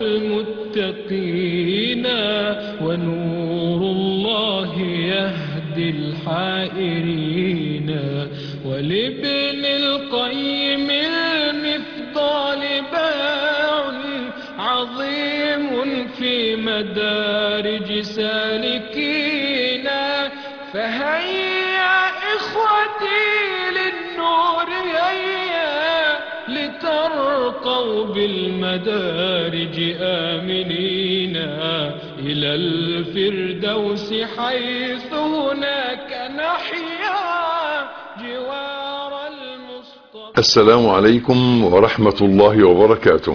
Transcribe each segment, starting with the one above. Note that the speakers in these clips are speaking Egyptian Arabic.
المتقين ونور الله يهدي الحائرين ولابن القيم المفضال باع عظيم في مدارج سالكين فهيا إخوتي للنور هيا لترقوا بالمدارج آمنين إلى الفردوس حيث هناك نحيا جوار المصطفى السلام عليكم ورحمة الله وبركاته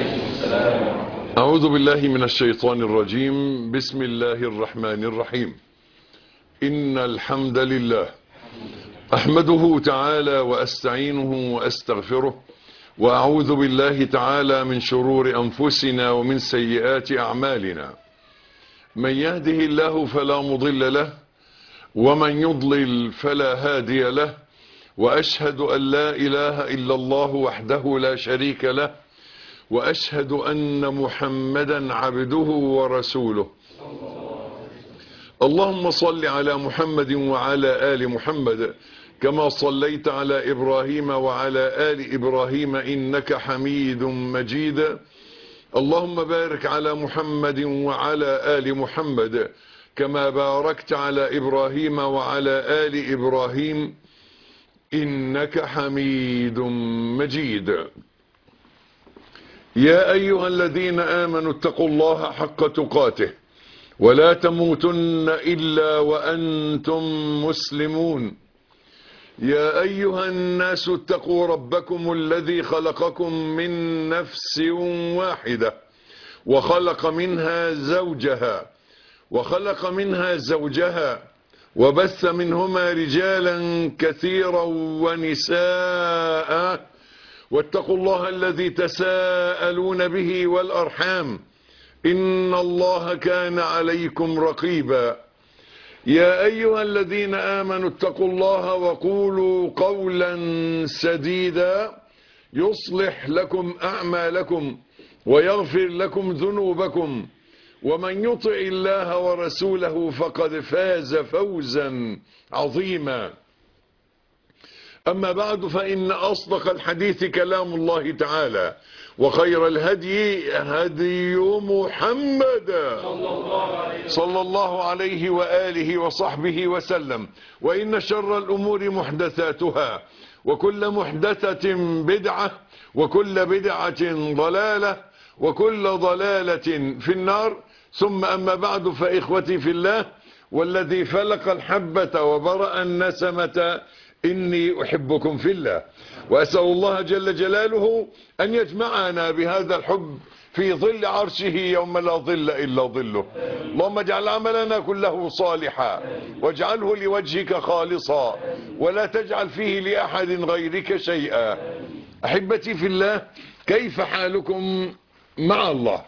أعوذ بالله من الشيطان الرجيم بسم الله الرحمن الرحيم إن الحمد لله أحمده تعالى وأستعينه وأستغفره وأعوذ بالله تعالى من شرور أنفسنا ومن سيئات أعمالنا من يهده الله فلا مضل له ومن يضلل فلا هادي له وأشهد أن لا إله إلا الله وحده لا شريك له وأشهد أن محمدا عبده ورسوله اللهم صل على محمد وعلى آل محمد كما صليت على إبراهيم وعلى آل إبراهيم إنك حميد مجيد اللهم بارك على محمد وعلى آل محمد كما باركت على إبراهيم وعلى آل إبراهيم إنك حميد مجيد يا أيها الذين آمنوا اتقوا الله حق تقاته ولا تموتن إلا وأنتم مسلمون يا أيها الناس اتقوا ربكم الذي خلقكم من نفس واحدة وخلق منها زوجها وخلق منها زوجها وبث منهما رجالا كثيرا ونساء واتقوا الله الذي تساءلون به والأرحام إن الله كان عليكم رقيبا يا أيها الذين آمنوا اتقوا الله وقولوا قولا سديدا يصلح لكم أعمالكم ويغفر لكم ذنوبكم ومن يطع الله ورسوله فقد فاز فوزا عظيما أما بعد فإن أصدق الحديث كلام الله تعالى وخير الهدي هدي محمد صلى الله عليه وآله وصحبه وسلم وإن شر الأمور محدثاتها وكل محدثة بدعة وكل بدعة ضلالة وكل ضلالة في النار ثم أما بعد فإخوتي في الله والذي فلق الحبة وبرأ النسمة إني أحبكم في الله وأسأل الله جل جلاله أن يجمعنا بهذا الحب في ظل عرشه يوم لا ظل إلا ظله اللهم اجعل عملنا كله صالحا واجعله لوجهك خالصا ولا تجعل فيه لأحد غيرك شيئا أحبتي في الله كيف حالكم مع الله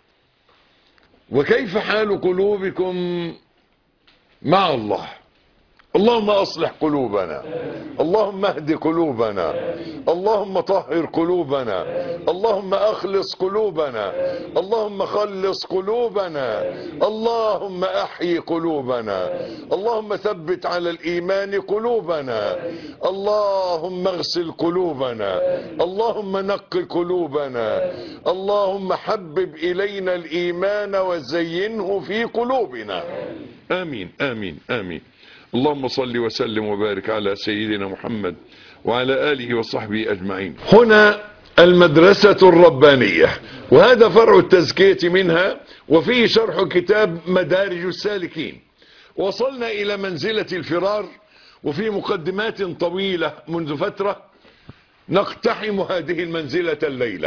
وكيف حال قلوبكم مع الله اللهم أصلح قلوبنا اللهم اهد قلوبنا اللهم طهر قلوبنا اللهم أخلص قلوبنا اللهم خلص قلوبنا اللهم أحيي قلوبنا اللهم ثبت على الإيمان قلوبنا اللهم اغسل قلوبنا اللهم نق قلوبنا اللهم حبب إلينا الإيمان وزينه في قلوبنا آمين آمين آمين اللهم صل وسلم وبارك على سيدنا محمد وعلى آله وصحبه أجمعين هنا المدرسة الربانية وهذا فرع التزكية منها وفيه شرح كتاب مدارج السالكين وصلنا إلى منزلة الفرار وفي مقدمات طويلة منذ فترة نقتحم هذه المنزلة الليلة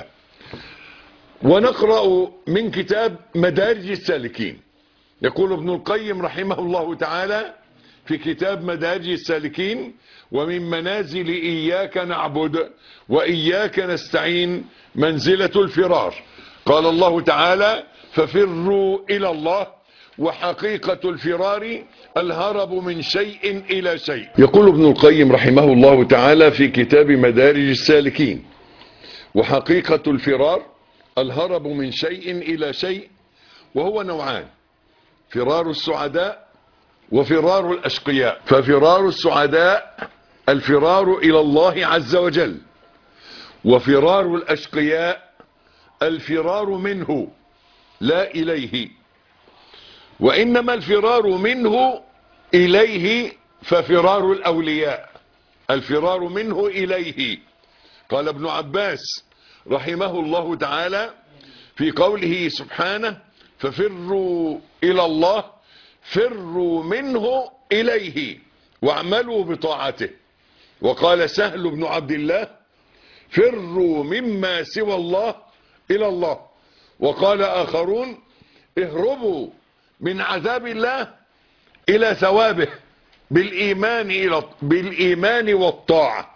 ونقرأ من كتاب مدارج السالكين يقول ابن القيم رحمه الله تعالى في كتاب مدارج السالكين ومن منازل إياك نعبد وإياك نستعين منزلة الفرار قال الله تعالى ففروا إلى الله وحقيقة الفرار الهرب من شيء إلى شيء يقول ابن القيم رحمه الله تعالى في كتاب مدارج السالكين وحقيقة الفرار الهرب من شيء إلى شيء وهو نوعان فرار السعداء وفرار الأشقياء ففرار السعداء الفرار إلى الله عز وجل وفرار الأشقياء الفرار منه لا إليه وإنما الفرار منه إليه ففرار الأولياء الفرار منه إليه قال ابن عباس رحمه الله تعالى في قوله سبحانه ففروا إلى الله فروا منه إليه واعملوا بطاعته وقال سهل بن عبد الله فروا مما سوى الله إلى الله وقال آخرون اهربوا من عذاب الله إلى ثوابه بالإيمان, إلى بالإيمان والطاعة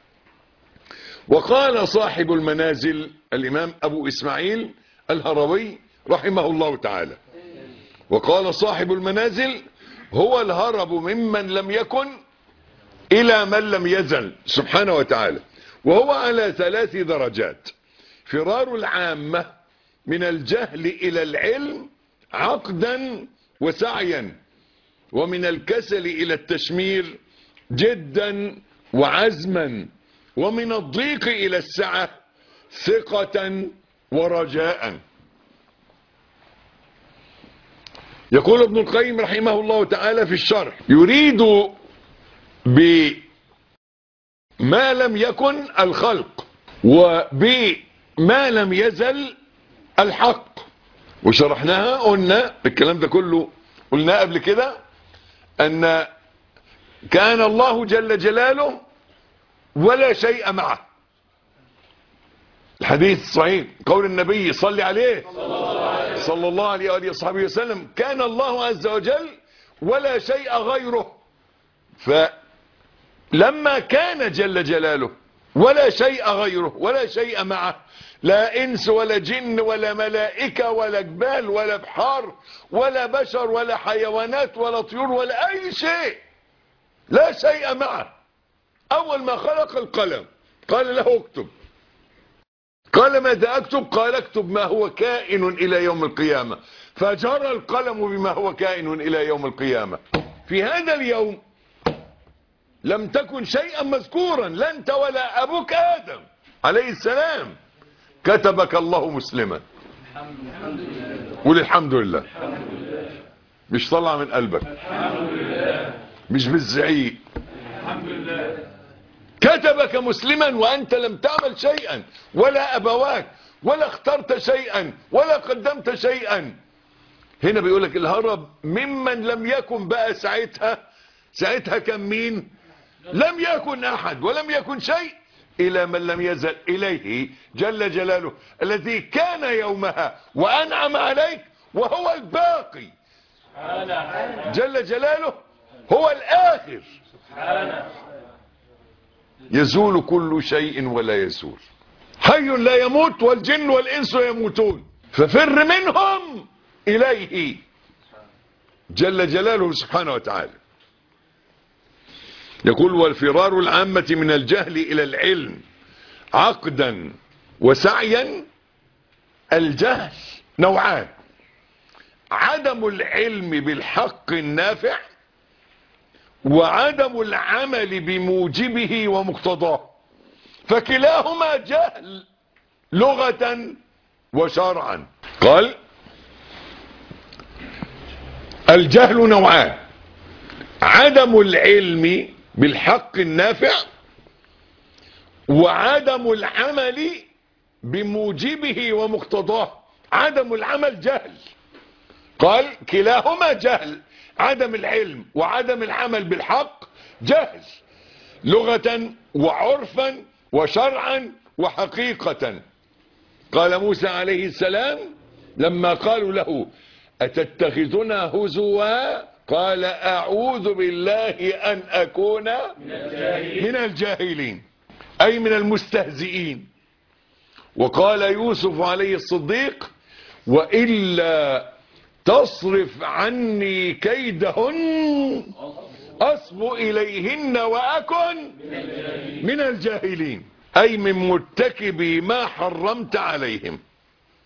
وقال صاحب المنازل الإمام أبو إسماعيل الهروي رحمه الله تعالى وقال صاحب المنازل هو الهرب ممن لم يكن إلى من لم يزل سبحانه وتعالى وهو على ثلاث درجات فرار العامة من الجهل إلى العلم عقدا وسعيا ومن الكسل إلى التشمير جدا وعزما ومن الضيق إلى السعة ثقة ورجاء يقول ابن القيم رحمه الله تعالى في الشرح يريد بما لم يكن الخلق وبما لم يزل الحق وشرحناها قلنا الكلام ده كله قلنا قبل كده ان كان الله جل جلاله ولا شيء معه الحديث الصحيح قول النبي صلى عليه صلى الله عليه وآله وصحبه وسلم كان الله عز وجل ولا شيء غيره فلما كان جل جلاله ولا شيء غيره ولا شيء معه لا إنس ولا جن ولا ملائكة ولا جبال ولا بحار ولا بشر ولا حيوانات ولا طيور ولا أي شيء لا شيء معه أول ما خلق القلم قال له اكتب قال ماذا اكتب قال اكتب ما هو كائن الى يوم القيامة فجرى القلم بما هو كائن الى يوم القيامة في هذا اليوم لم تكن شيئا مذكورا لا انت ولا ابوك ادم عليه السلام كتبك الله مسلما قول الحمد لله مش طلع من قلبك مش بالزعيق كتبك مسلما وأنت لم تعمل شيئا ولا أبواك ولا اخترت شيئا ولا قدمت شيئا هنا بيقولك الهرب ممن لم يكن بقى ساعتها ساعتها كان مين لم يكن أحد ولم يكن شيء إلى من لم يزل إليه جل جلاله الذي كان يومها وأنعم عليك وهو الباقي جل جلاله هو الآخر يزول كل شيء ولا يزول حي لا يموت والجن والإنس يموتون ففر منهم إليه جل جلاله سبحانه وتعالى يقول والفرار العامة من الجهل إلى العلم عقدا وسعيا الجهل نوعان عدم العلم بالحق النافع وعدم العمل بموجبه ومقتضاه فكلاهما جهل لغة وشرعا قال الجهل نوعان عدم العلم بالحق النافع وعدم العمل بموجبه ومقتضاه عدم العمل جهل قال كلاهما جهل عدم العلم وعدم العمل بالحق جهل لغة وعرفا وشرعا وحقيقة قال موسى عليه السلام لما قالوا له أتتخذنا هزوا قال أعوذ بالله أن أكون من الجاهلين أي من المستهزئين وقال يوسف عليه الصديق وإلا تصرف عني كيدهن أصب إليهن وأكن من الجاهلين أي من مرتكبي ما حرمت عليهم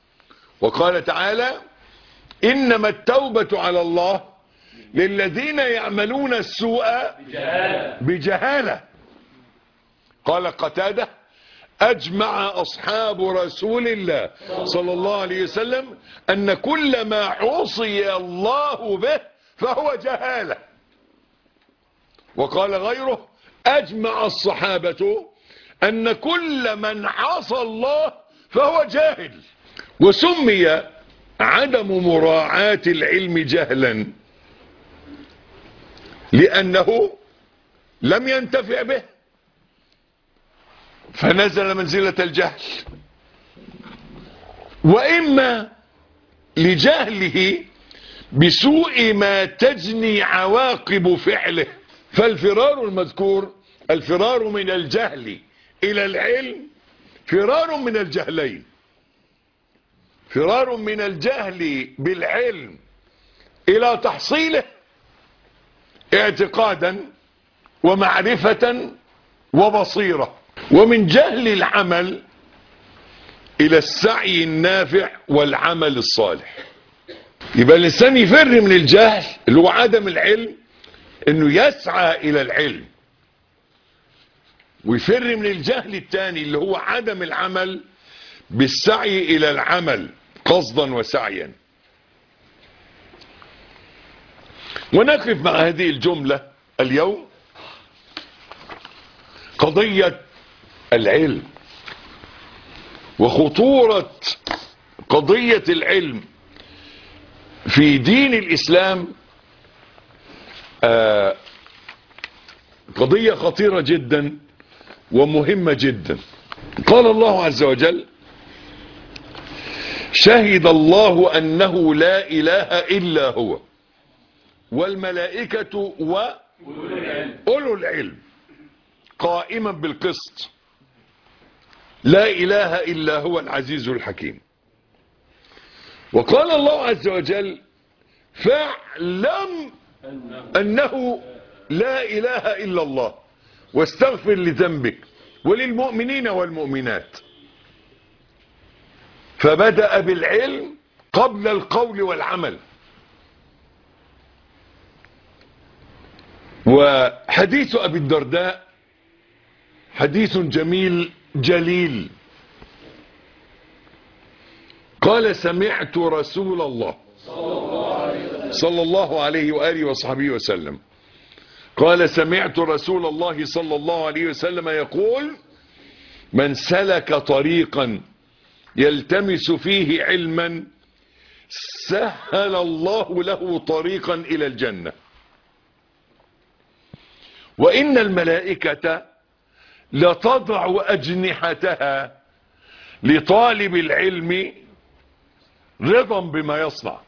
وقال تعالى إنما التوبة على الله للذين يعملون السوء بجهالة قال قتادة أجمع أصحاب رسول الله صلى الله عليه وسلم أن كل ما عصي الله به فهو جهالة وقال غيره أجمع الصحابة أن كل من عصى الله فهو جاهل وسمي عدم مراعاة العلم جهلا لأنه لم ينتفع به فنزل منزلة الجهل وإما لجهله بسوء ما تجني عواقب فعله فالفرار المذكور الفرار من الجهل إلى العلم فرار من الجهلين فرار من الجهل بالعلم إلى تحصيله اعتقادا ومعرفة وبصيرة ومن جهل العمل إلى السعي النافع والعمل الصالح يبقى الإنسان يفر من الجهل اللي هو عدم العلم انه يسعى الى العلم ويفر من الجهل الثاني اللي هو عدم العمل بالسعي الى العمل قصدا وسعيا ونقف مع هذه الجملة اليوم قضية العلم وخطورة قضية العلم في دين الإسلام آه قضية خطيرة جدا ومهمة جدا قال الله عز وجل شهد الله أنه لا إله إلا هو والملائكة وأولو العلم قائما بالقسط لا إله إلا هو العزيز الحكيم وقال الله عز وجل فاعلم أنه لا إله إلا الله واستغفر لذنبك وللمؤمنين والمؤمنات فبدأ بالعلم قبل القول والعمل وحديث أبي الدرداء حديث جميل جليل قال سمعت رسول الله صلى الله عليه وآله وصحبه وسلم قال سمعت رسول الله صلى الله عليه وسلم يقول من سلك طريقا يلتمس فيه علما سهل الله له طريقا إلى الجنة وإن الملائكة لتضع أجنحتها لطالب العلم رضا بما يصنع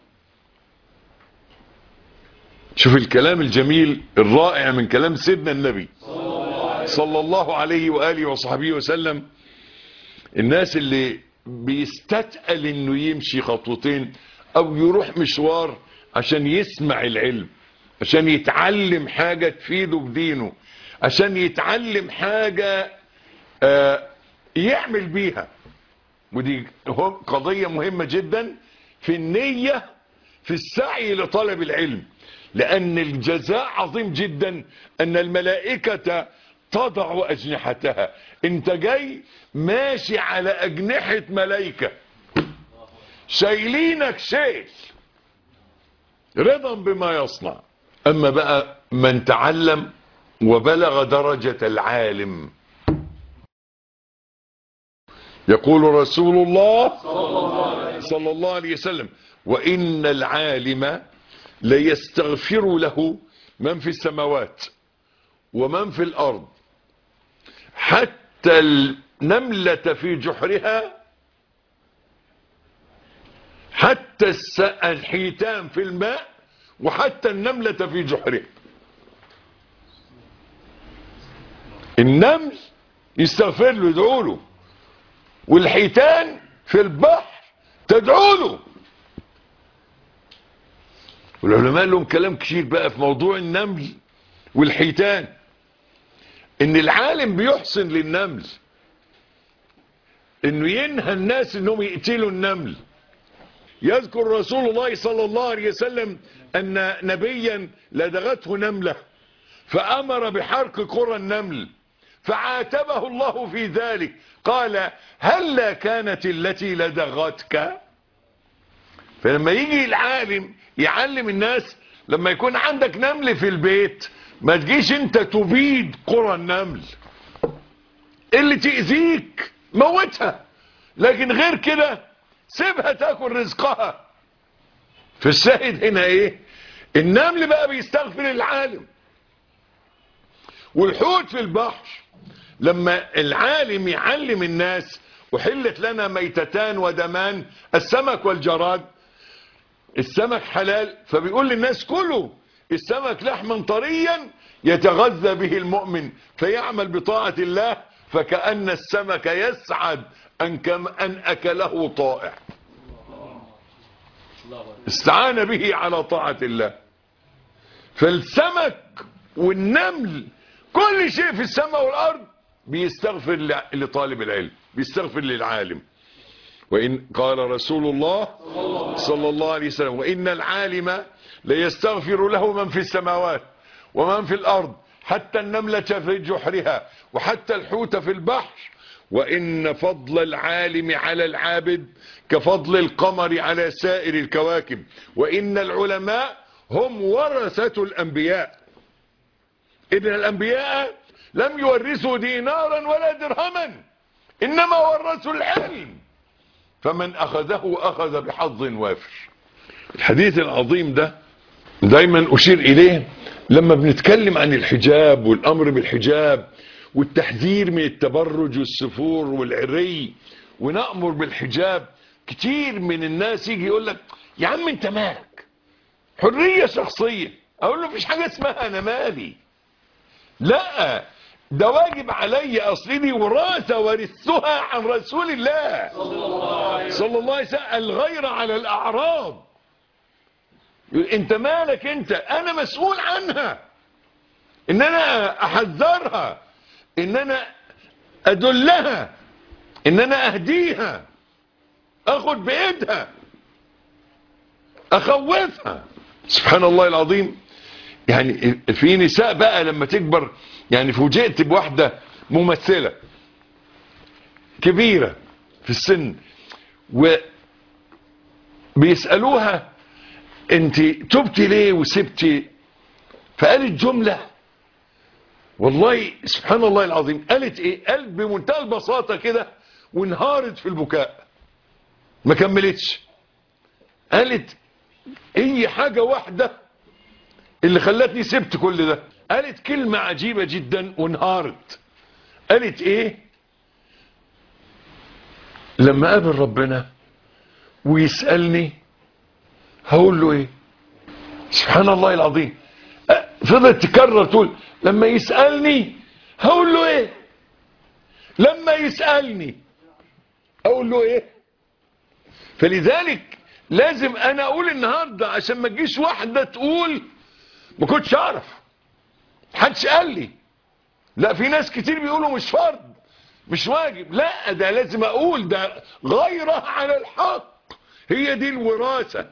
شوف الكلام الجميل الرائع من كلام سيدنا النبي صلى الله عليه وآله وصحبه وسلم الناس اللي بيستتقل انه يمشي خطوتين او يروح مشوار عشان يسمع العلم عشان يتعلم حاجة تفيده بدينه عشان يتعلم حاجة آه يعمل بيها ودي قضية مهمة جدا في النية في السعي لطلب العلم لأن الجزاء عظيم جدا أن الملائكة تضع أجنحتها انت جاي ماشي على أجنحة ملائكة شايلينك شيل رضا بما يصنع أما بقى من تعلم وبلغ درجة العالم يقول رسول الله صلى الله عليه وسلم وإن العالم ليستغفر له من في السماوات ومن في الأرض حتى النملة في جحرها حتى الحيتان في الماء وحتى النملة في جحرها النمل يستغفر له يدعو له والحيتان في البحر تدعو له والعلماء لهم كلام كتير بقى في موضوع النمل والحيتان ان العالم بيحسن للنمل انه ينهى الناس انهم يقتلوا النمل يذكر رسول الله صلى الله عليه وسلم أن نبيا لدغته نملة فأمر بحرق قرى النمل فعاتبه الله في ذلك قال هلا كانت التي لدغتك فلما يجي العالم يعلم الناس لما يكون عندك نمل في البيت ما تجيش انت تبيد قرى النمل اللي تأذيك موتها لكن غير كده سيبها تاكل رزقها فالشاهد هنا ايه النمل بقى بيستغفر العالم والحوت في البحر لما العالم يعلم الناس وحلت لنا ميتتان ودمان السمك والجراد السمك حلال فبيقول للناس كلوا السمك لحما طريا يتغذى به المؤمن فيعمل بطاعة الله فكأن السمك يسعد أن, كم أن أكله طائع استعان به على طاعة الله فالسمك والنمل كل شيء في السماء والأرض بيستغفر لطالب العلم بيستغفر للعالم وإن قال رسول الله صلى الله عليه وسلم وإن العالم ليستغفر له من في السماوات ومن في الأرض حتى النملة في جحرها وحتى الحوت في البحر وإن فضل العالم على العابد كفضل القمر على سائر الكواكب وإن العلماء هم ورثة الأنبياء إن الأنبياء لم يورثوا دينارا ولا درهما إنما ورثوا العلم فمن أخذه أخذ بحظ وافر الحديث العظيم ده دايما أشير إليه لما بنتكلم عن الحجاب والأمر بالحجاب والتحذير من التبرج والسفور والعري ونأمر بالحجاب كتير من الناس يجي يقول لك يا عم انت مالك حرية شخصية اقول له مفيش حاجة اسمها انا مالي لا ده واجب علي اصلي دي وراثة ورثتها عن رسول الله صلى الله عليه وسلم الغير على الاعراض انت مالك انت انا مسؤول عنها ان انا احذرها ان انا ادلها ان انا اهديها اخد بايدها اخوفها سبحان الله العظيم يعني في نساء بقى لما تكبر يعني فوجئت بواحدة ممثلة كبيرة في السن وبيسألوها انت تبتي ليه وسبتي فقالت جملة والله سبحان الله العظيم قالت ايه قالت بمنتهى البساطة كده وانهارت في البكاء ما كملتش قالت هي حاجة واحدة اللي خلتني سبت كل ده قالت كلمة عجيبة جدا وانهارت قالت ايه لما قابل ربنا ويسألني هقول له ايه سبحان الله العظيم فضلت تكرر تقول لما يسألني هقول له ايه لما يسألني اقول له ايه فلذلك لازم انا اقول النهاردة عشان ما تجيش واحدة تقول ما كنتش اعرف محدش قال لي لا في ناس كتير بيقولوا مش فرض مش واجب لا ده لازم اقول ده غيره على الحق هي دي الوراثة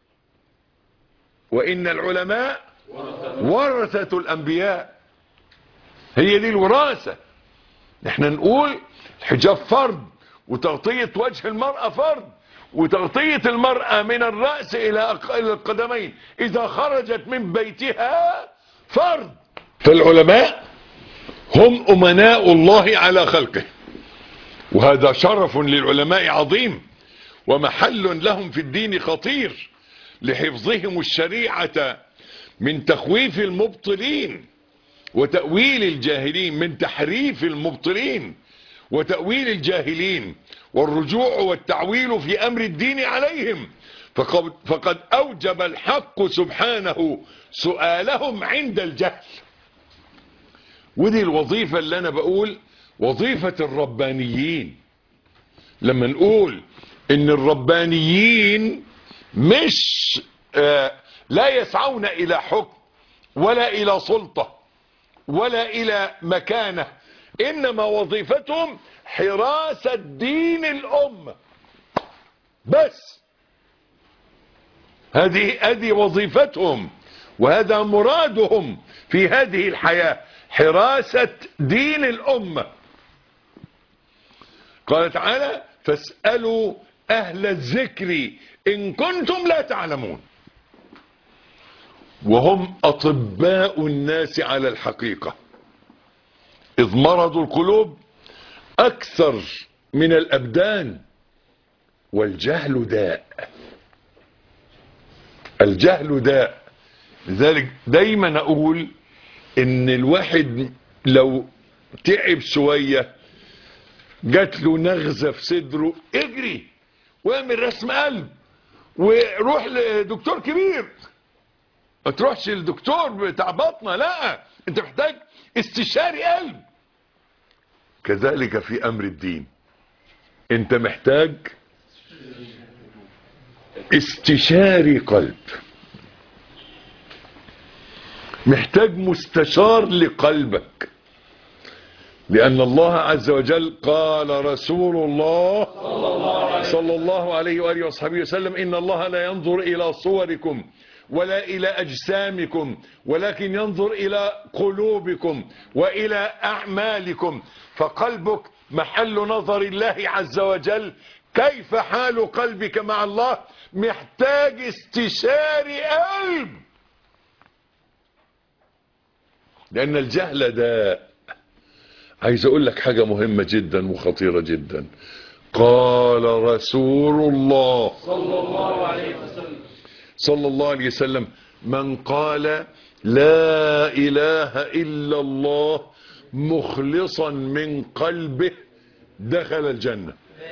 وان العلماء ورثة الانبياء هي دي الوراثة احنا نقول الحجاب فرض وتغطية وجه المرأة فرض وتغطية المرأة من الرأس إلى القدمين إذا خرجت من بيتها فرض فالعلماء هم أمناء الله على خلقه وهذا شرف للعلماء عظيم ومحل لهم في الدين خطير لحفظهم الشريعة من تخويف المبطلين وتأويل الجاهلين من تحريف المبطلين وتأويل الجاهلين والرجوع والتعويل في أمر الدين عليهم فقد, فقد أوجب الحق سبحانه سؤالهم عند الجهل ودي الوظيفة اللي أنا بقول وظيفة الربانيين لما نقول ان الربانيين مش آه لا يسعون الى حكم ولا الى سلطة ولا الى مكانة انما وظيفتهم حراسة دين الامة بس هذه هذه وظيفتهم وهذا مرادهم في هذه الحياة حراسة دين الأمة قال تعالى فاسألوا أهل الذكر إن كنتم لا تعلمون وهم أطباء الناس على الحقيقة إذ مرض القلوب أكثر من الأبدان والجهل داء الجهل داء لذلك دايما أقول إن الواحد لو تعب شوية جات له نغزة في صدره اجري واعمل رسم قلب وروح لدكتور كبير ما تروحش للدكتور بتاع بطنه لا انت محتاج استشاري قلب كذلك في امر الدين انت محتاج استشاري قلب محتاج مستشار لقلبك لأن الله عز وجل قال رسول الله صلى الله عليه وآله وصحبه وسلم إن الله لا ينظر إلى صوركم ولا إلى أجسامكم ولكن ينظر إلى قلوبكم وإلى أعمالكم فقلبك محل نظر الله عز وجل كيف حال قلبك مع الله محتاج استشاري قلب لأن الجهل ده عايز اقول لك حاجة مهمة جدا وخطيرة جدا قال رسول الله صلى الله عليه وسلم صلى الله عليه وسلم من قال لا اله الا الله مخلصا من قلبه دخل الجنة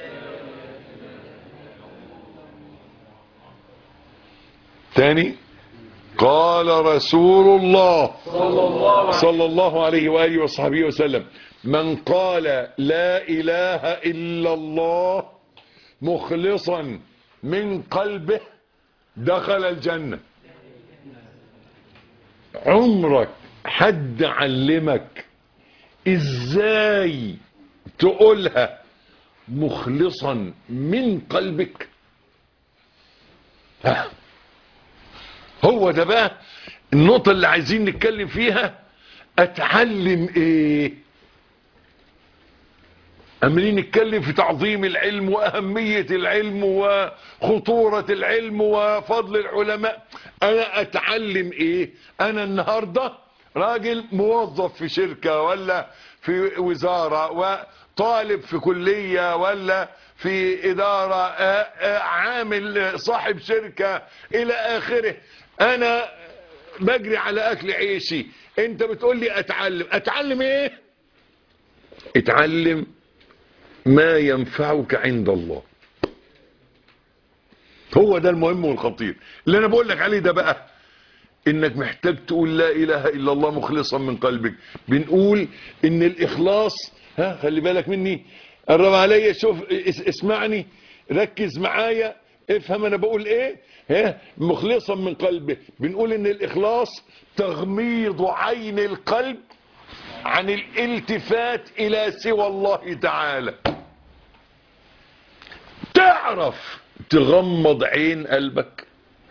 ثاني قال رسول الله صلى الله عليه صلى الله عليه وآله وصحبه وسلم من قال لا إله إلا الله مخلصا من قلبه دخل الجنة عمرك حد علمك ازاي تقولها مخلصا من قلبك ها هو ده بقى النقطة اللي عايزين نتكلم فيها اتعلم ايه عمالين نتكلم في تعظيم العلم واهمية العلم وخطورة العلم وفضل العلماء انا اتعلم ايه انا النهاردة راجل موظف في شركة ولا في وزارة وطالب في كلية ولا في ادارة آه، آه، عامل صاحب شركة الى اخره انا بجري على اكل عيشي انت بتقول لي اتعلم اتعلم ايه اتعلم ما ينفعك عند الله هو ده المهم والخطير اللي انا بقول لك عليه ده بقى انك محتاج تقول لا اله الا الله مخلصا من قلبك بنقول ان الاخلاص ها خلي بالك مني قرب عليا شوف اس- اسمعني ركز معايا افهم انا بقول ايه ها مخلصا من قلبه بنقول ان الاخلاص تغميض عين القلب عن الالتفات الى سوى الله تعالى تعرف تغمض عين قلبك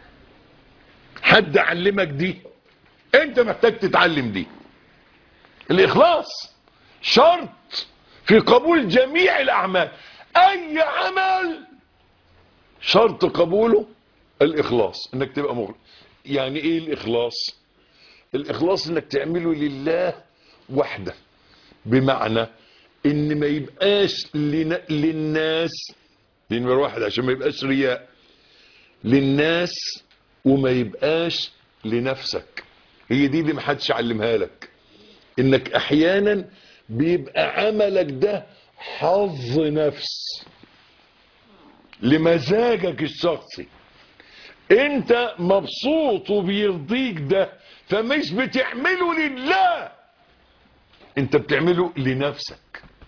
حد علمك دي انت محتاج تتعلم دي الاخلاص شرط في قبول جميع الاعمال اي عمل شرط قبوله الاخلاص انك تبقى مغلق يعني ايه الاخلاص الاخلاص انك تعمله لله وحده بمعنى ان ما يبقاش لن... للناس دي نمرة واحد عشان ما يبقاش رياء للناس وما يبقاش لنفسك هي دي اللي محدش علمها لك انك احيانا بيبقى عملك ده حظ نفس لمزاجك الشخصي انت مبسوط وبيرضيك ده فمش بتعمله لله انت بتعمله لنفسك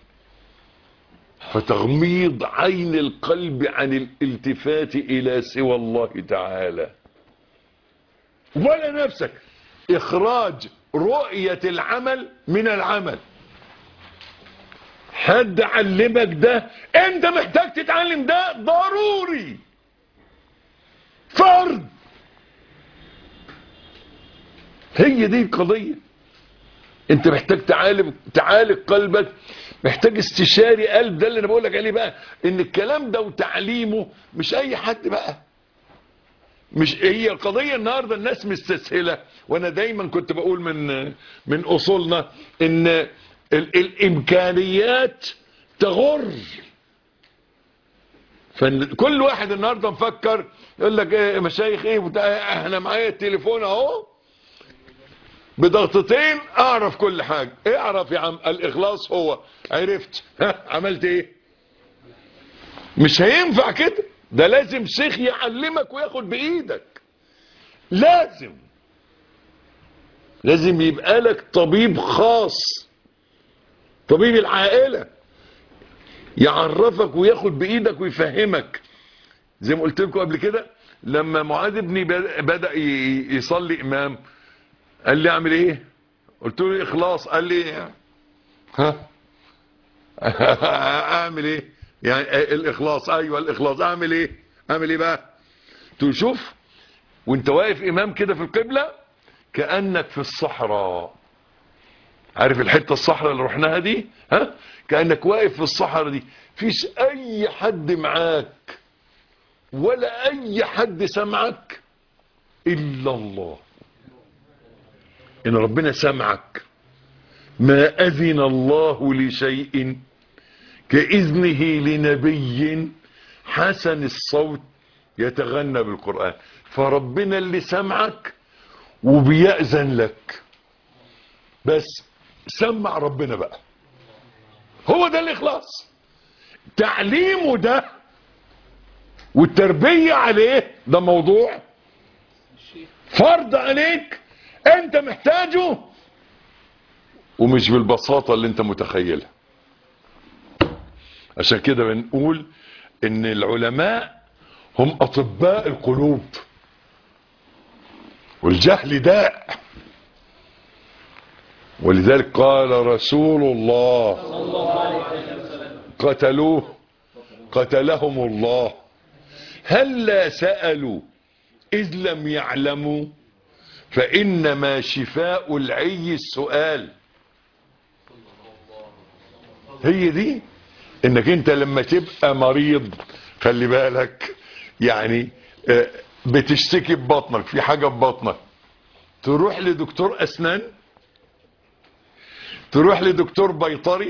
فتغميض عين القلب عن الالتفات الى سوى الله تعالى ولا نفسك اخراج رؤية العمل من العمل حد علمك ده انت محتاج تتعلم ده ضروري فرض هي دي القضية انت محتاج تعالج تعالج قلبك محتاج استشاري قلب ده اللي انا بقول لك عليه بقى ان الكلام ده وتعليمه مش اي حد بقى مش هي القضية النهاردة الناس مستسهلة وانا دايما كنت بقول من من اصولنا ان ال الامكانيات تغر فكل واحد النهاردة مفكر يقول لك ايه مشايخ ايه بتاع احنا معايا التليفون اهو بضغطتين اعرف كل حاجة اعرف يا عم الاخلاص هو عرفت ها عملت ايه مش هينفع كده ده لازم شيخ يعلمك وياخد بايدك لازم لازم يبقى لك طبيب خاص طبيب العائلة يعرفك وياخد بايدك ويفهمك زي ما قلت لكم قبل كده لما معاذ ابني بدأ يصلي امام قال لي اعمل ايه قلت له اخلاص قال لي ها اعمل ايه يعني الاخلاص ايوه الاخلاص اعمل ايه اعمل ايه بقى تشوف وانت واقف امام كده في القبلة كأنك في الصحراء عارف الحتة الصحراء اللي رحناها دي ها كأنك واقف في الصحراء دي فيش اي حد معاك ولا اي حد سمعك الا الله ان ربنا سمعك ما اذن الله لشيء كاذنه لنبي حسن الصوت يتغنى بالقرآن فربنا اللي سمعك وبيأذن لك بس سمع ربنا بقى هو ده الاخلاص تعليمه ده والتربية عليه ده موضوع فرض عليك انت محتاجه ومش بالبساطة اللي انت متخيلها عشان كده بنقول ان العلماء هم اطباء القلوب والجهل داء ولذلك قال رسول الله قتلوه قتلهم الله هلا سألوا إذ لم يعلموا فإنما شفاء العي السؤال هي دي انك انت لما تبقى مريض خلي بالك يعني بتشتكي ببطنك في حاجة ببطنك تروح لدكتور اسنان تروح لدكتور بيطري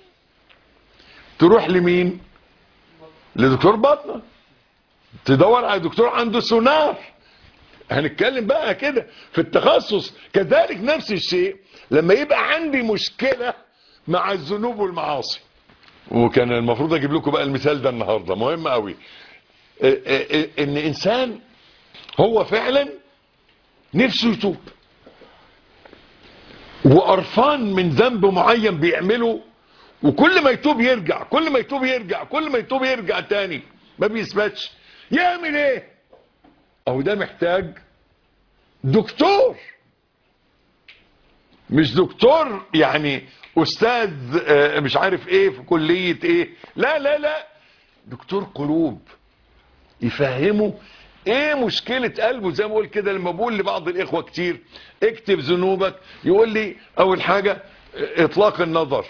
تروح لمين لدكتور بطنه تدور على دكتور عنده سونار هنتكلم بقى كده في التخصص كذلك نفس الشيء لما يبقى عندي مشكلة مع الذنوب والمعاصي وكان المفروض اجيب لكم بقى المثال ده النهاردة مهم قوي ان انسان هو فعلا نفسه يتوب وقرفان من ذنب معين بيعمله وكل ما يتوب يرجع كل ما يتوب يرجع كل ما يتوب يرجع تاني ما بيثبتش يعمل ايه او ده محتاج دكتور مش دكتور يعني استاذ مش عارف ايه في كلية ايه لا لا لا دكتور قلوب يفهمه ايه مشكلة قلبه زي ما بقول كده لما بقول لبعض الاخوة كتير اكتب ذنوبك يقول لي اول حاجة اطلاق النظر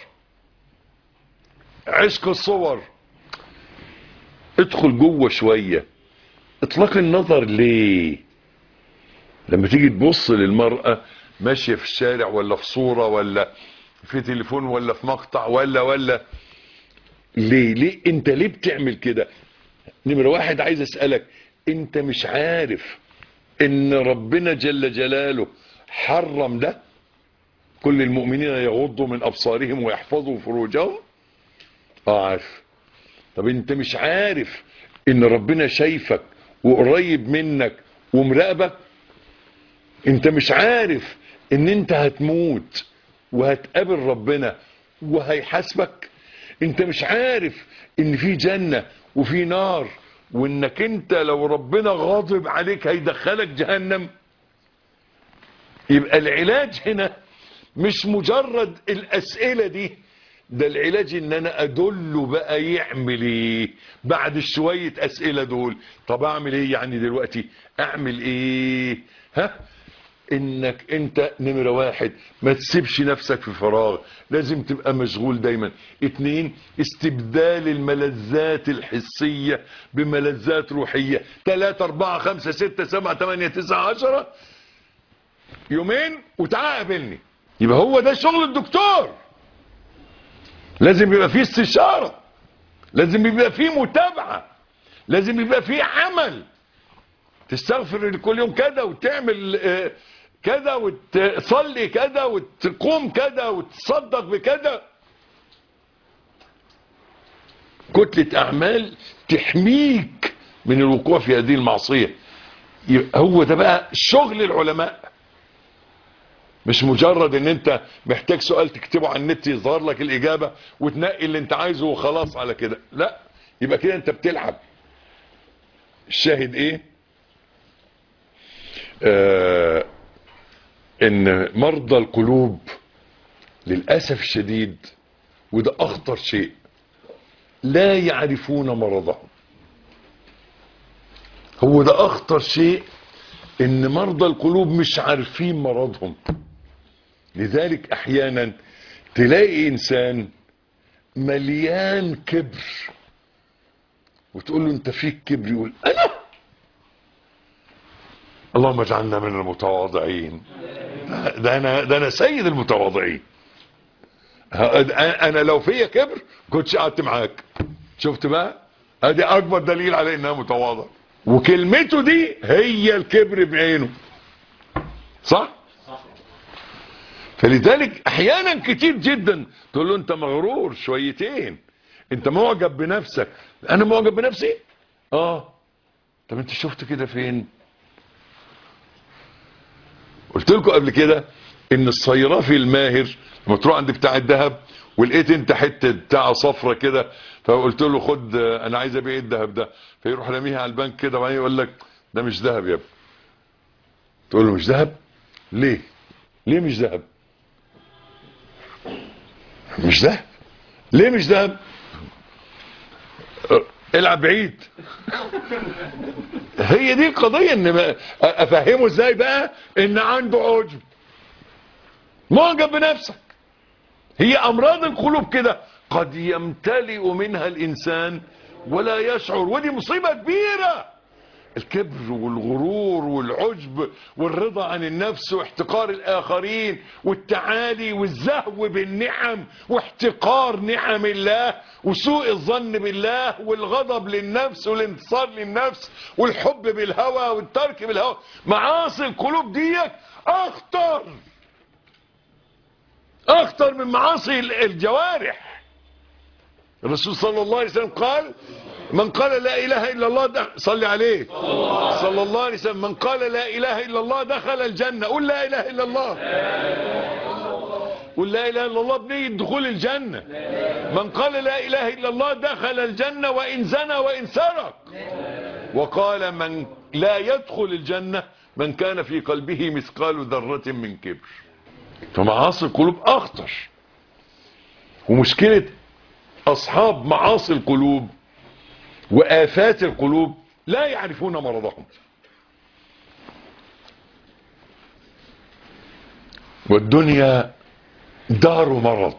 عشق الصور ادخل جوه شوية اطلاق النظر ليه لما تيجي تبص للمرأة ماشية في الشارع ولا في صورة ولا في تليفون ولا في مقطع ولا ولا ليه ليه انت ليه بتعمل كده نمرة واحد عايز اسألك انت مش عارف ان ربنا جل جلاله حرم ده كل المؤمنين يغضوا من ابصارهم ويحفظوا فروجهم اه عارف طب انت مش عارف ان ربنا شايفك وقريب منك ومراقبك انت مش عارف ان انت هتموت وهتقابل ربنا وهيحاسبك انت مش عارف ان في جنة وفي نار وانك انت لو ربنا غاضب عليك هيدخلك جهنم يبقى العلاج هنا مش مجرد الاسئلة دي ده العلاج ان انا ادله بقى يعمل ايه بعد شوية اسئلة دول طب اعمل ايه يعني دلوقتي اعمل ايه ها انك انت نمرة واحد ما تسيبش نفسك في فراغ لازم تبقى مشغول دايما اتنين استبدال الملذات الحسية بملذات روحية تلاتة اربعة خمسة ستة سبعة تمانية تسعة عشرة يومين وتعال قابلني يبقى هو ده شغل الدكتور لازم يبقى فيه استشارة لازم يبقى فيه متابعة لازم يبقى فيه عمل تستغفر كل يوم كذا وتعمل آه، كذا وتصلي كذا وتقوم كذا وتصدق بكذا كتلة أعمال تحميك من الوقوع في هذه المعصية يبقى هو ده بقى شغل العلماء مش مجرد ان انت محتاج سؤال تكتبه على النت يظهر لك الاجابة وتنقي اللي انت عايزه وخلاص على كده لا يبقى كده انت بتلعب الشاهد ايه آه ان مرضى القلوب للأسف الشديد وده اخطر شيء لا يعرفون مرضهم هو ده اخطر شيء ان مرضى القلوب مش عارفين مرضهم لذلك احيانا تلاقي انسان مليان كبر وتقول له انت فيك كبر يقول انا اللهم اجعلنا من المتواضعين ده انا ده انا سيد المتواضعين ها- انا لو فيا كبر كنتش قعدت معاك شفت بقى ادي اكبر دليل على انها متواضع وكلمته دي هي الكبر بعينه صح فلذلك احيانا كتير جدا تقول له انت مغرور شويتين انت معجب بنفسك انا معجب بنفسي اه طب انت شفت كده فين قلت لكم قبل كده ان الصيرافي الماهر لما تروح عند بتاع الذهب ولقيت انت حته بتاع صفرة كده فقلت له خد آه، انا عايز ابيع الذهب ده فيروح راميها على البنك كده وبعدين يقول لك ده مش ذهب يا ابني تقول له مش ذهب ليه ليه مش ذهب مش ذهب ليه مش ذهب آه، العب بعيد هي دي القضية ان ما- افهمه ازاي بقى ان عنده عجب معجب بنفسك هي امراض القلوب كده قد يمتلئ منها الانسان ولا يشعر ودي مصيبة كبيرة الكبر والغرور والعجب والرضا عن النفس واحتقار الاخرين والتعالي والزهو بالنعم واحتقار نعم الله وسوء الظن بالله والغضب للنفس والانتصار للنفس والحب بالهوى والترك بالهوى معاصي القلوب ديك اخطر اخطر من معاصي الجوارح الرسول صلى الله عليه وسلم قال من قال لا اله الا الله دخل صلي عليه صلى الله عليه وسلم من قال لا اله الا الله دخل الجنه قل لا اله الا الله قل لا اله الا الله بنيه دخول الجنه من قال لا اله الا الله دخل الجنه وان زنى وان سرق وقال من لا يدخل الجنه من كان في قلبه مثقال ذره من كبر فمعاصي القلوب اخطر ومشكله اصحاب معاصي القلوب وآفات القلوب لا يعرفون مرضهم والدنيا دار مرض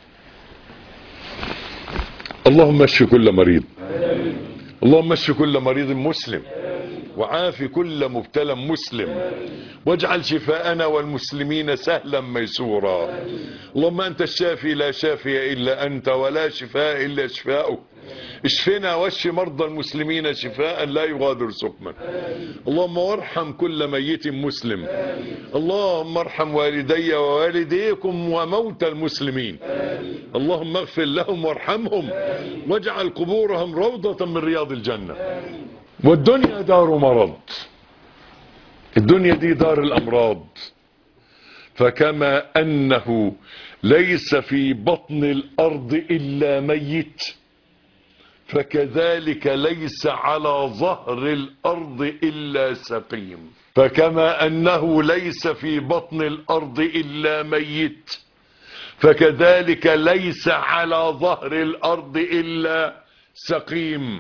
اللهم اشف كل مريض اللهم اشف كل مريض مسلم وعاف كل مبتلى مسلم واجعل شفاءنا والمسلمين سهلا ميسورا اللهم أنت الشافي لا شافي إلا أنت ولا شفاء إلا شفاؤك اشفنا واشف مرضى المسلمين شفاء لا يغادر سقما اللهم وارحم كل ميت مسلم اللهم ارحم والدي ووالديكم وموتى المسلمين اللهم اغفر لهم وارحمهم واجعل قبورهم روضة من رياض الجنة والدنيا دار مرض الدنيا دي دار الأمراض فكما أنه ليس في بطن الأرض إلا ميت فكذلك ليس على ظهر الأرض إلا سقيم فكما أنه ليس في بطن الأرض إلا ميت فكذلك ليس على ظهر الأرض إلا سقيم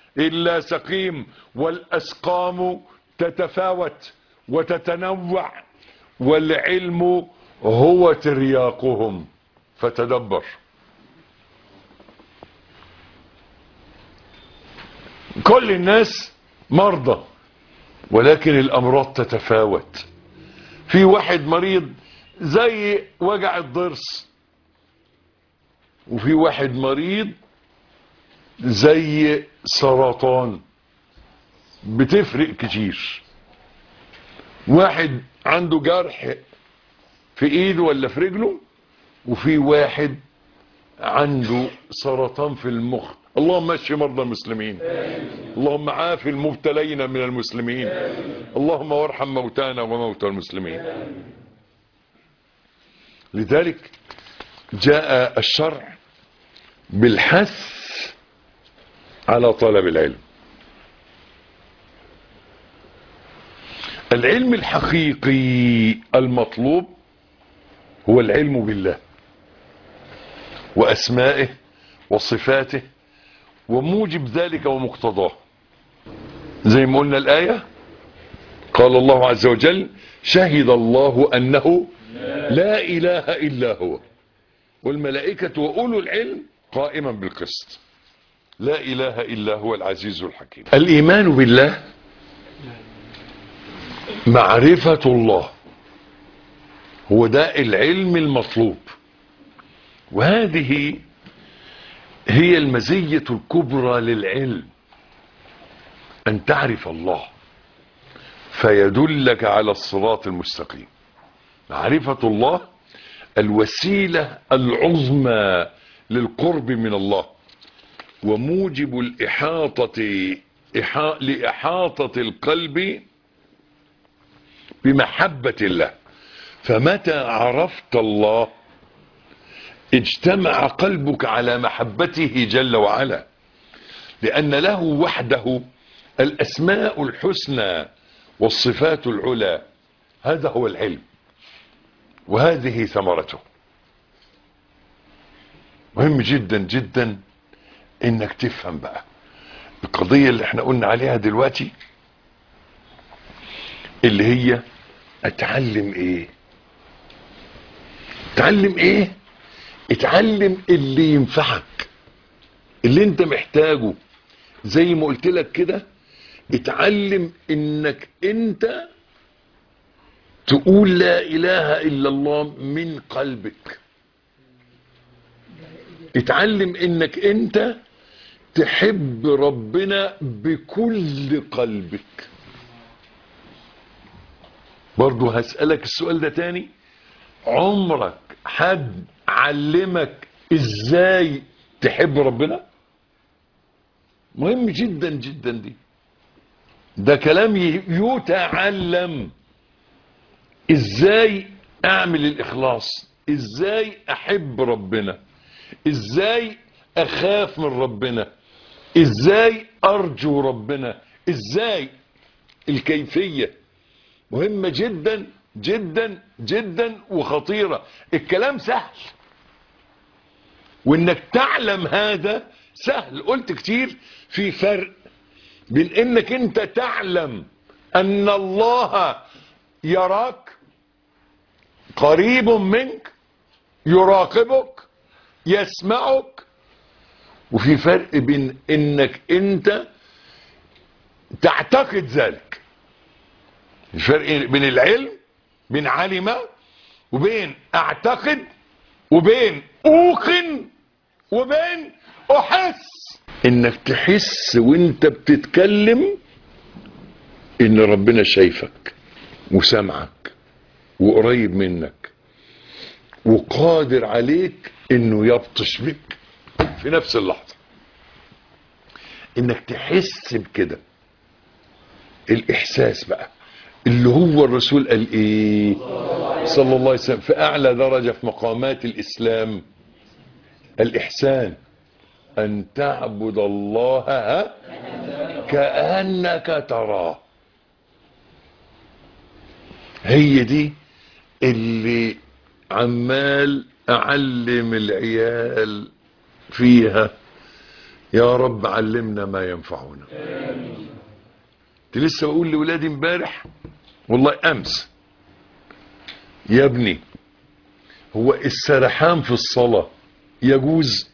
إلا سقيم والأسقام تتفاوت وتتنوع والعلم هو ترياقهم فتدبر كل الناس مرضى ولكن الامراض تتفاوت في واحد مريض زي وجع الضرس وفي واحد مريض زي سرطان بتفرق كتير واحد عنده جرح في ايده ولا في رجله وفي واحد عنده سرطان في المخ اللهم اشف مرضى المسلمين اللهم عاف المبتلين من المسلمين اللهم وارحم موتانا وموتى المسلمين لذلك جاء الشرع بالحث على طلب العلم العلم الحقيقي المطلوب هو العلم بالله وأسمائه وصفاته وموجب ذلك ومقتضاه زي ما قلنا الآية قال الله عز وجل شهد الله أنه لا إله إلا هو والملائكة وأولو العلم قائما بالقسط لا إله إلا هو العزيز الحكيم الإيمان بالله معرفة الله هو ده العلم المطلوب وهذه هي المزية الكبرى للعلم أن تعرف الله فيدلك على الصراط المستقيم معرفة الله الوسيلة العظمى للقرب من الله وموجب الإحاطة إحا... لإحاطة القلب بمحبة الله فمتى عرفت الله اجتمع قلبك على محبته جل وعلا لأن له وحده الأسماء الحسنى والصفات العلى هذا هو العلم وهذه ثمرته مهم جدا جدا انك تفهم بقى القضية اللي احنا قلنا عليها دلوقتي اللي هي اتعلم ايه اتعلم ايه اتعلم اللي ينفعك اللي انت محتاجه زي ما قلت لك كده اتعلم انك انت تقول لا اله الا الله من قلبك اتعلم انك انت تحب ربنا بكل قلبك برضو هسألك السؤال ده تاني عمرك حد علمك ازاي تحب ربنا مهم جدا جدا دي ده كلام يتعلم ازاي اعمل الاخلاص ازاي احب ربنا ازاي اخاف من ربنا ازاي ارجو ربنا ازاي الكيفية مهمة جدا جدا جدا وخطيرة الكلام سهل وانك تعلم هذا سهل قلت كتير في فرق بين انك انت تعلم ان الله يراك قريب منك يراقبك يسمعك وفي فرق بين انك انت تعتقد ذلك الفرق بين العلم بين علم وبين اعتقد وبين اوقن وبين احس انك تحس وانت بتتكلم ان ربنا شايفك وسامعك وقريب منك وقادر عليك انه يبطش بك في نفس اللحظة انك تحس بكده الاحساس بقى اللي هو الرسول قال ايه صلى الله عليه وسلم في اعلى درجة في مقامات الاسلام الاحسان ان تعبد الله ها كأنك تراه هي دي اللي عمال اعلم العيال فيها يا رب علمنا ما ينفعنا كنت لسه بقول لولادي امبارح والله امس يا ابني هو السرحان في الصلاة يجوز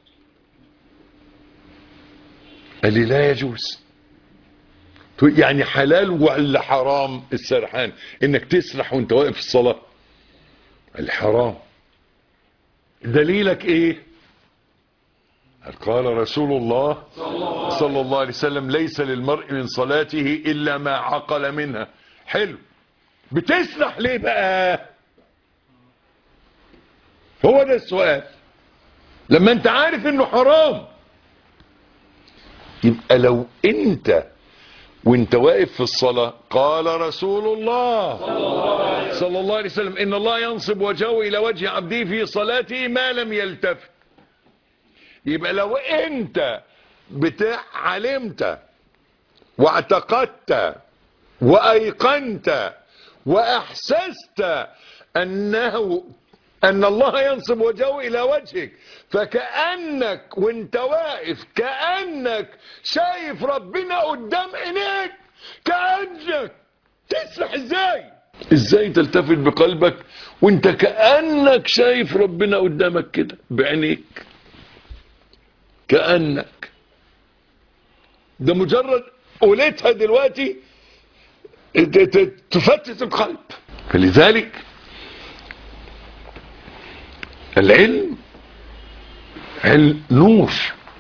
قال لي لا يجوز تقول يعني حلال ولا حرام السرحان انك تسرح وانت واقف في الصلاة الحرام دليلك ايه قال رسول الله صلى الله عليه وسلم ليس للمرء من صلاته الا ما عقل منها حلو بتسرح ليه بقى هو ده السؤال لما انت عارف انه حرام يبقى لو انت وانت واقف في الصلاة قال رسول الله صلى الله عليه وسلم ان الله ينصب وجهه الى وجه عبده في صلاته ما لم يلتفت يبقى لو انت بتاع علمت واعتقدت وايقنت واحسست انه ان الله ينصب وجهه الى وجهك فكأنك وانت واقف كأنك شايف ربنا قدام عينيك كأنك تسرح ازاي ازاي تلتفت بقلبك وانت كأنك شايف ربنا قدامك كده بعينيك كأنك ده مجرد قولتها دلوقتي ت- ت- تفتت القلب فلذلك العلم علم نور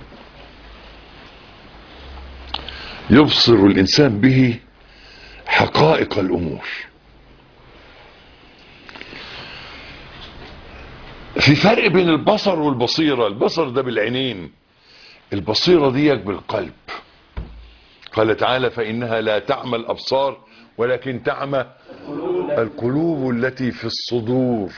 يبصر الإنسان به حقائق الأمور في فرق بين البصر والبصيرة البصر ده بالعينين البصيرة ديك بالقلب قال تعالى فإنها لا تعمى الأبصار ولكن تعمى القلوب التي في الصدور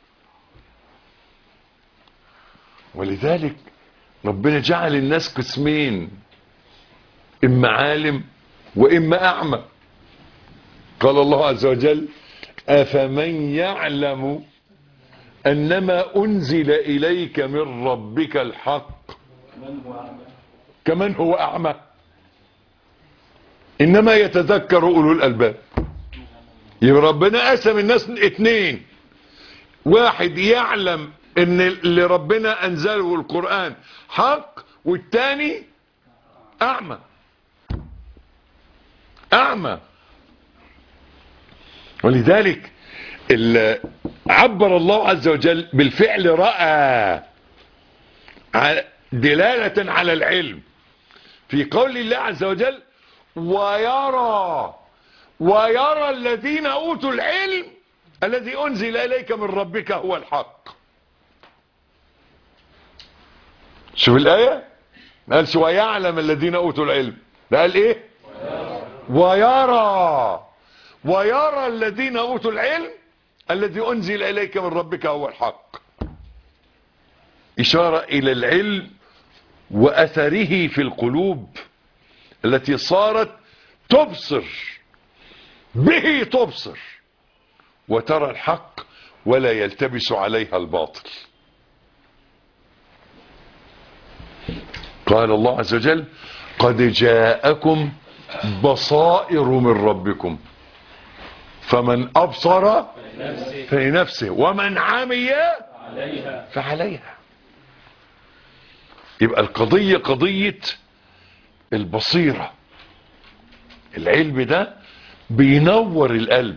ولذلك ربنا جعل الناس قسمين إما عالم وإما أعمى قال الله عز وجل أفمن يعلم أنما أنزل إليك من ربك الحق كمن هو أعمى إنما يتذكر أولو الألباب يبقى ربنا قسم الناس اتنين واحد يعلم ان اللي ربنا انزله القرآن حق والتاني اعمى اعمى ولذلك ال- عبر الله عز وجل بالفعل رأى ع- دلالة على العلم في قول الله عز وجل ويرى ويرى الذين اوتوا العلم الذي انزل اليك من ربك هو الحق شوف الايه ما قالش ويعلم الذين اوتوا العلم ده قال ايه ويرى ويرى الذين اوتوا العلم الذي انزل اليك من ربك هو الحق اشاره الى العلم واثره في القلوب التي صارت تبصر به تبصر وترى الحق ولا يلتبس عليها الباطل قال الله عز وجل قد جاءكم بصائر من ربكم فمن أبصر فلنفسه ومن عمي عليها فعليها يبقى القضية قضية البصيرة العلم ده بينور القلب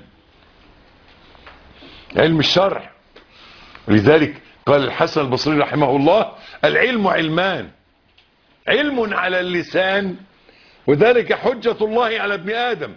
علم الشرع لذلك قال الحسن البصري رحمه الله العلم علمان علم على اللسان وذلك حجة الله على ابن آدم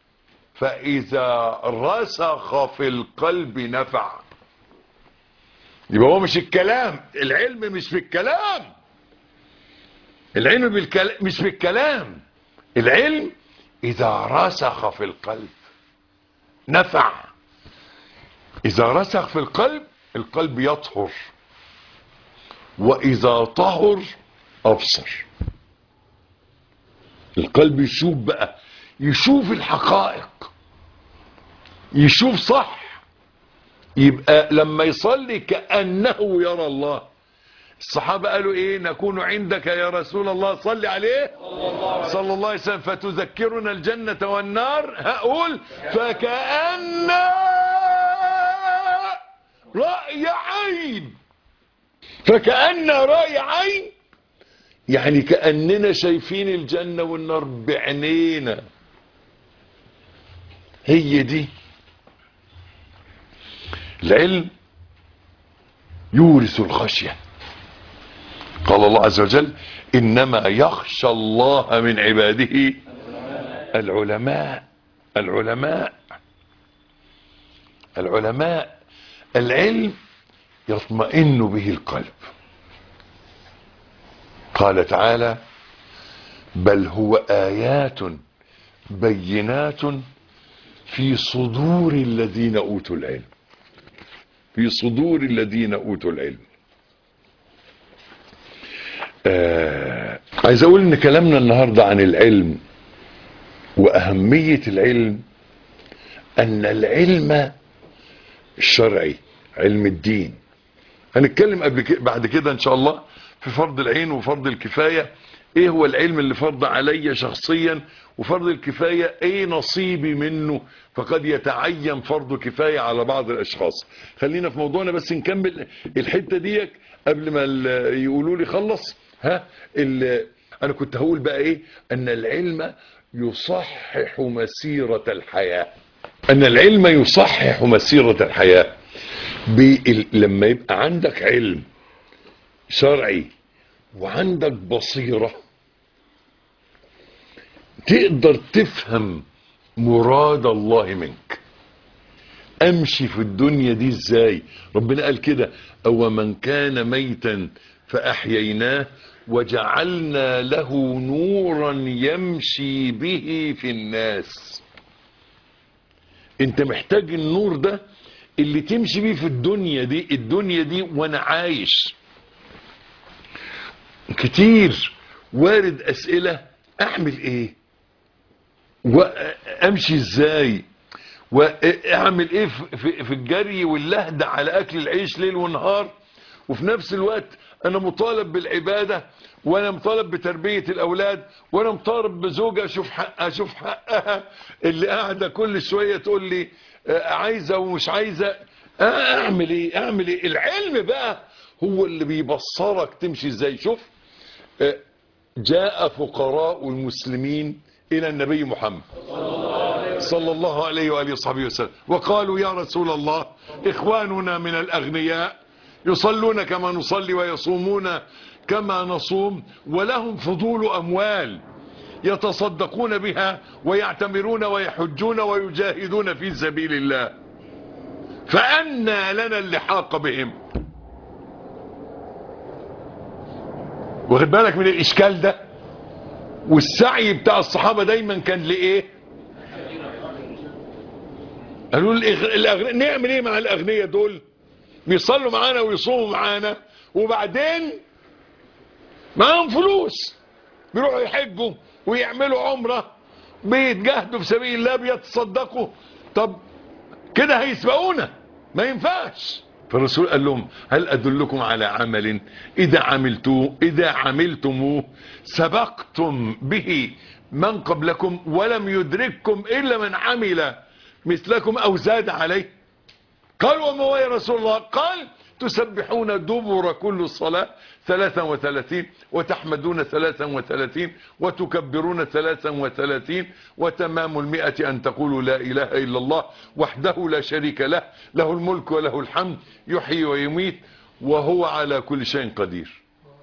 فإذا رسخ في القلب نفع يبقى هو مش الكلام العلم مش في الكلام العلم بالكلام مش في الكلام العلم إذا رسخ في القلب نفع إذا رسخ في القلب القلب يطهر وإذا طهر أبصر القلب يشوف بقى يشوف الحقائق يشوف صح يبقى لما يصلي كأنه يرى الله الصحابة قالوا ايه نكون عندك يا رسول الله صلي عليه صلى الله عليه وسلم فتذكرنا الجنة والنار هقول فكأن رأي عين فكأن رأي عين يعني كأننا شايفين الجنة والنار بعينينا هي دي العلم يورث الخشية قال الله عز وجل إنما يخشى الله من عباده العلماء العلماء العلماء العلم يطمئن به القلب قال تعالى بل هو آيات بينات في صدور الذين أوتوا العلم في صدور الذين أوتوا العلم آه عايز أقول إن كلامنا النهاردة عن العلم وأهمية العلم أن العلم الشرعي علم الدين هنتكلم قبل كده بعد كده إن شاء الله في فرض العين وفرض الكفاية ايه هو العلم اللي فرض علي شخصيا وفرض الكفاية ايه نصيبي منه فقد يتعين فرض كفاية على بعض الاشخاص خلينا في موضوعنا بس نكمل الحتة ديك قبل ما ال- يقولوا لي خلص ها ال- انا كنت هقول بقى ايه ان العلم يصحح مسيرة الحياة ان العلم يصحح مسيرة الحياة بال- لما يبقى عندك علم شرعي وعندك بصيرة تقدر تفهم مراد الله منك امشي في الدنيا دي ازاي ربنا قال كده او من كان ميتا فاحييناه وجعلنا له نورا يمشي به في الناس انت محتاج النور ده اللي تمشي بيه في الدنيا دي الدنيا دي وانا عايش كتير وارد اسئلة اعمل ايه وامشي ازاي واعمل ايه في- في في الجري واللهد على اكل العيش ليل ونهار وفي نفس الوقت انا مطالب بالعبادة وانا مطالب بتربية الاولاد وانا مطالب بزوجة اشوف حق اشوف حقها اللي قاعدة كل شوية تقول لي آه، عايزة ومش عايزة آه، اعمل ايه اعمل ايه العلم بقى هو اللي بيبصرك تمشي ازاي شوف آه، جاء فقراء المسلمين الى النبي محمد صلى الله عليه وآله وصحبه وسلم وقالوا يا رسول الله إخواننا من الأغنياء يصلون كما نصلي ويصومون كما نصوم ولهم فضول أموال يتصدقون بها ويعتمرون ويحجون ويجاهدون في سبيل الله فأنى لنا اللحاق بهم واخد بالك من الإشكال ده والسعي بتاع الصحابة دايما كان لإيه قالوا الإغ- الأغنياء نعمل ايه مع الاغنياء دول بيصلوا معانا ويصوموا معانا وبعدين معاهم فلوس بيروحوا يحجوا ويعملوا عمرة بيتجاهدوا في سبيل الله بيتصدقوا طب كده هيسبقونا ما ينفعش فالرسول قال لهم هل أدلكم على عمل إذا عملتوه إذا عملتموه سبقتم به من قبلكم ولم يدرككم إلا من عمل مثلكم أو زاد عليه قالوا وما هو يا رسول الله قال تسبحون دبر كل صلاة ثلاثا وثلاثين وتحمدون ثلاثا وثلاثين وتكبرون ثلاثا وثلاثين وتمام المئة أن تقولوا لا إله إلا الله وحده لا شريك له له الملك وله الحمد يحيي ويميت وهو على كل شيء قدير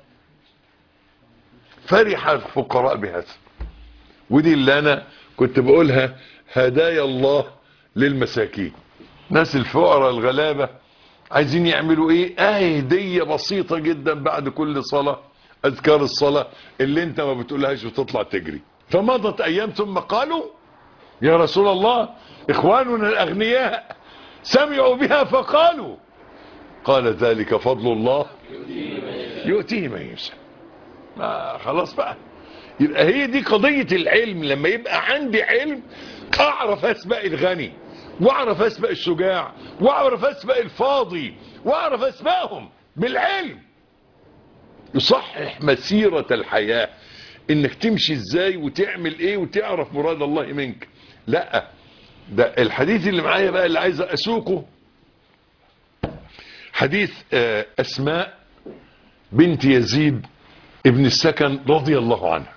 فرح الفقراء بهذا ودي اللي أنا كنت بقولها هدايا الله للمساكين ناس الفقراء الغلابة عايزين يعملوا ايه اه هدية بسيطة جدا بعد كل صلاة اذكار الصلاة اللي انت ما بتقولهاش وتطلع تجري فمضت ايام ثم قالوا يا رسول الله اخواننا الاغنياء سمعوا بها فقالوا قال ذلك فضل الله يؤتيه من يشاء ما خلاص بقى يبقى هي دي قضية العلم لما يبقى عندي علم اعرف اسبق الغني واعرف اسبق الشجاع واعرف اسبق الفاضي واعرف اسبقهم بالعلم يصحح مسيرة الحياة انك تمشي ازاي وتعمل ايه وتعرف مراد الله منك لا ده الحديث اللي معايا بقى اللي عايز اسوقه حديث آه، أسماء بنت يزيد ابن السكن رضي الله عنها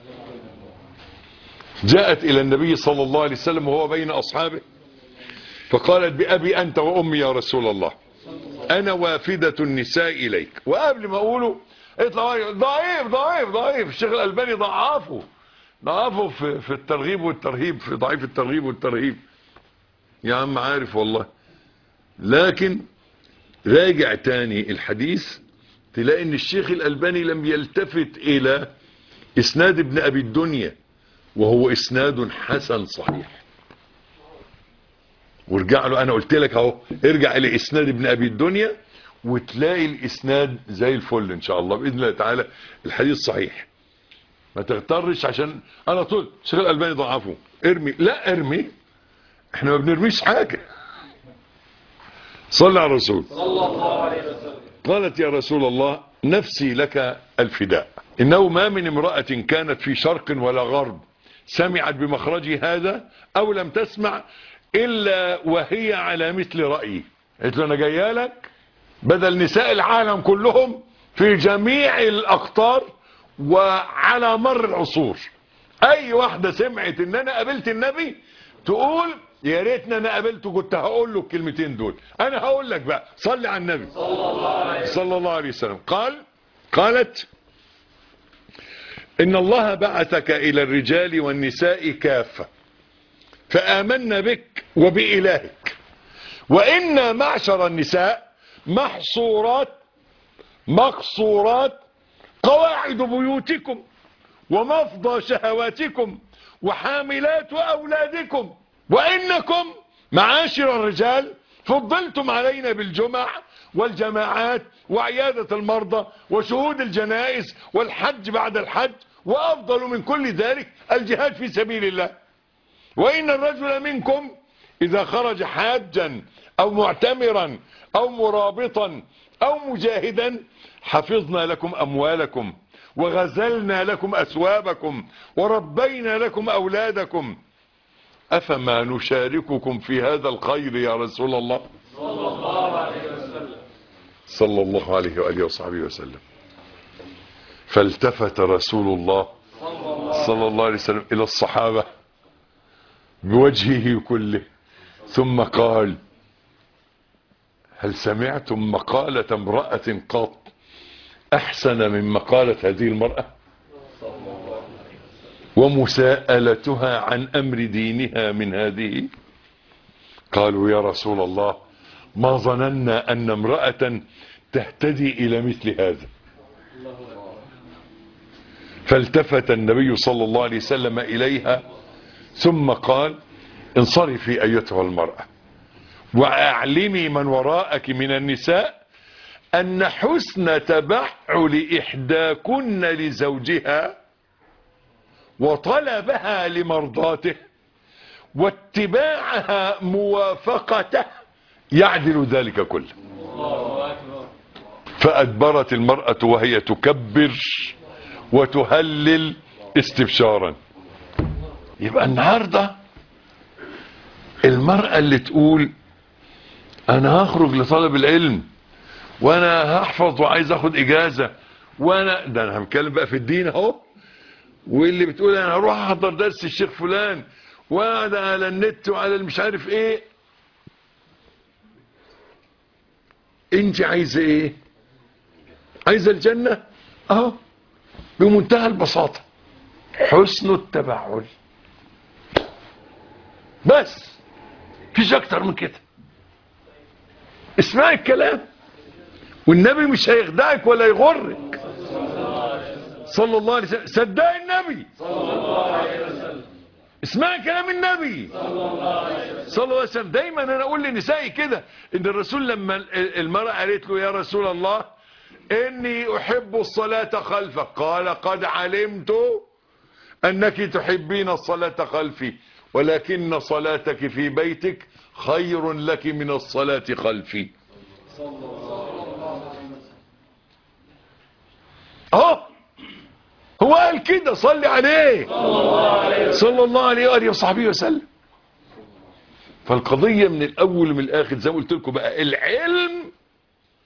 جاءت إلى النبي صلى الله عليه وسلم وهو بين أصحابه فقالت بأبي أنت وأمي يا رسول الله أنا وافدة النساء إليك وقبل ما أقوله اطلع ضعيف ضعيف ضعيف الشيخ الألباني ضعفه ضعفه في, في الترغيب والترهيب في ضعيف الترغيب والترهيب يا عم عارف والله لكن راجع تاني الحديث تلاقي ان الشيخ الألباني لم يلتفت إلى إسناد ابن أبي الدنيا وهو إسناد حسن صحيح وارجع له انا قلت لك اهو ارجع الى اسناد ابن ابي الدنيا وتلاقي الاسناد زي الفل ان شاء الله باذن الله تعالى الحديث صحيح ما تغترش عشان انا طول شيخ الالباني ضعفه ارمي لا ارمي احنا ما بنرميش حاجه صلى على الرسول صلى الله عليه وسلم قالت يا رسول الله نفسي لك الفداء إنه ما من امرأة كانت في شرق ولا غرب سمعت بمخرجي هذا أو لم تسمع إلا وهي على مثل رأيي قلت له أنا جايه لك بدل نساء العالم كلهم في جميع الأقطار وعلى مر العصور أي واحدة سمعت إن أنا قابلت النبي تقول يا ريتني أنا قابلته كنت هقول له الكلمتين دول أنا هقول لك بقى صلي على النبي صلى الله عليه وسلم قال قالت إن الله بعثك إلى الرجال والنساء كافة فآمنا بك وبإلهك وإنا معشر النساء محصورات مقصورات قواعد بيوتكم ومفضى شهواتكم وحاملات أولادكم وإنكم معاشر الرجال فضلتم علينا بالجمع والجماعات وعيادة المرضى وشهود الجنائز والحج بعد الحج وأفضل من كل ذلك الجهاد في سبيل الله وإن الرجل منكم إذا خرج حاجا أو معتمرا أو مرابطا أو مجاهدا حفظنا لكم أموالكم وغزلنا لكم أسوابكم وربينا لكم أولادكم أفما نشارككم في هذا الخير يا رسول الله صلى الله عليه وسلم صلى الله عليه وآله وصحبه وسلم فالتفت رسول الله صلى الله صلى الله عليه وسلم إلى الصحابة بوجهه كله ثم قال هل سمعتم مقالة امرأة قط أحسن من مقالة هذه المرأة ومساءلتها عن أمر دينها من هذه قالوا يا رسول الله ما ظننا أن امرأة تهتدي إلى مثل هذا فالتفت النبي صلى الله عليه وسلم إليها ثم قال انصرفي أيتها المرأة وأعلمي من وراءك من النساء أن حسن تبعل إحداكن لزوجها وطلبها لمرضاته واتباعها موافقته يعدل ذلك كله الله أكبر فأدبرت المرأة وهي تكبر وتهلل استبشارا يبقى النهاردة المرأة اللي تقول انا هخرج لطلب العلم وانا هحفظ وعايز اخد اجازة وانا ده انا هنتكلم بقى في الدين اهو واللي بتقول انا هروح احضر درس الشيخ فلان وقاعد على النت وعلى المش عارف ايه انت عايزه ايه عايزه الجنة اهو بمنتهى البساطة حسن التبعل بس فيش اكتر من كده اسمعي الكلام والنبي مش هيخدعك ولا يغرك صلى الله عليه وسلم صدقي النبي اسمعي كلام النبي صلى الله عليه وسلم دايما انا اقول لنسائي كده ان الرسول لما المرأة قالت له يا رسول الله اني احب الصلاة خلفك قال قد علمت انك تحبين الصلاة خلفي ولكن صلاتك في بيتك خير لك من الصلاة خلفي اه هو قال كده صلي عليه صلى الله عليه وآله وصحبه وسلم فالقضية من الأول ومن الآخر زي ما قلت لكم بقى العلم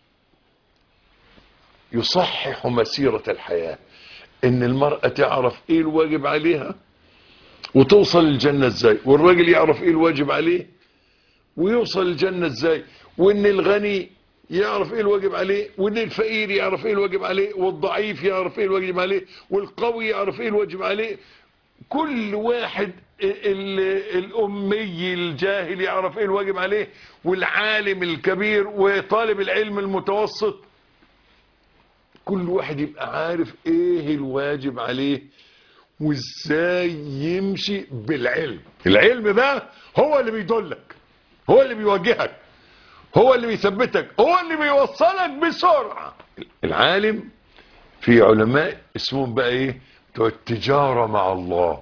يصحح مسيرة الحياة ان المرأة تعرف ايه الواجب عليها وتوصل الجنة ازاي والراجل يعرف ايه الواجب عليه ويوصل الجنة ازاي وان الغني يعرف ايه الواجب عليه وان الفقير يعرف ايه الواجب عليه والضعيف يعرف ايه الواجب عليه والقوي يعرف ايه الواجب عليه كل واحد ال- الأمي الجاهل يعرف ايه الواجب عليه والعالم الكبير وطالب العلم المتوسط كل واحد يبقى عارف ايه الواجب عليه وازاي يمشي بالعلم العلم ده هو اللي بيدلك هو اللي بيوجهك هو اللي بيثبتك هو اللي بيوصلك بسرعة العالم في علماء اسمهم بقى ايه بتوع التجارة مع الله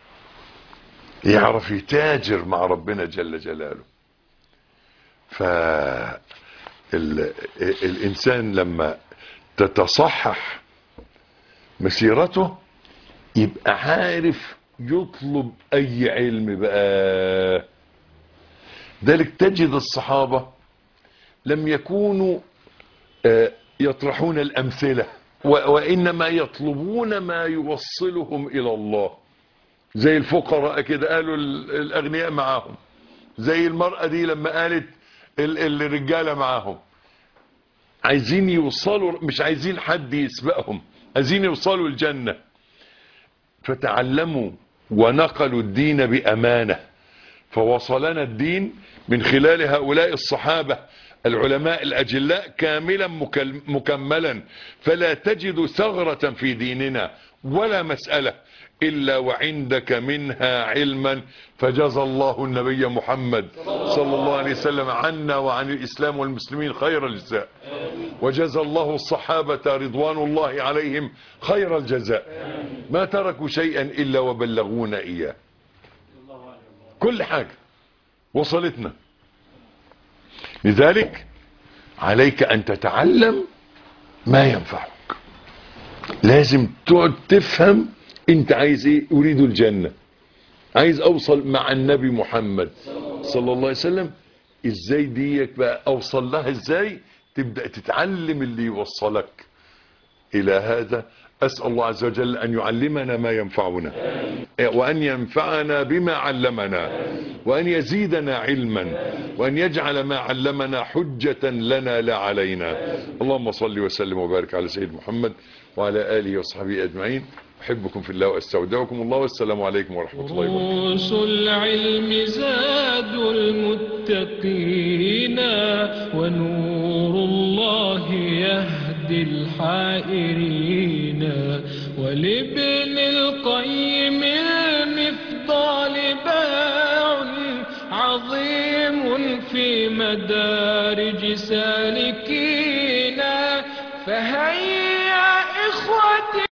يعرف يتاجر مع ربنا جل جلاله ف ال... الانسان لما تتصحح مسيرته يبقى عارف يطلب اي علم بقى ذلك تجد الصحابة لم يكونوا آه، يطرحون الامثلة و- وانما يطلبون ما يوصلهم الى الله زي الفقراء كده قالوا ال- الاغنياء معاهم زي المرأة دي لما قالت ال- الرجالة معاهم عايزين يوصلوا مش عايزين حد يسبقهم عايزين يوصلوا الجنة فتعلموا ونقلوا الدين بأمانة فوصلنا الدين من خلال هؤلاء الصحابة العلماء الأجلاء كاملا مكل- مكملا فلا تجد ثغرة في ديننا ولا مسألة إلا وعندك منها علما فجزى الله النبي محمد صلى الله عليه وسلم عنا وعن الإسلام والمسلمين خير الجزاء وجزى الله الصحابة رضوان الله عليهم خير الجزاء ما تركوا شيئا إلا وبلغونا إياه كل حاجة وصلتنا لذلك عليك أن تتعلم ما ينفعك لازم تقعد تفهم انت عايز ايه اريد الجنة عايز اوصل مع النبي محمد صلى الله عليه وسلم ازاي ديك بقى اوصل لها ازاي تبدأ تتعلم اللي يوصلك الى هذا اسأل الله عز وجل ان يعلمنا ما ينفعنا وان ينفعنا بما علمنا وان يزيدنا علما وان يجعل ما علمنا حجة لنا لا علينا اللهم صل وسلم وبارك على سيد محمد وعلى آله وصحبه أجمعين أحبكم في الله وأستودعكم الله والسلام عليكم ورحمة الله وبركاته دروس العلم زاد المتقين ونور الله يهدي الحائرين ولابن القيم المفضال باع عظيم في مدارج سالكين فهيا إخوتي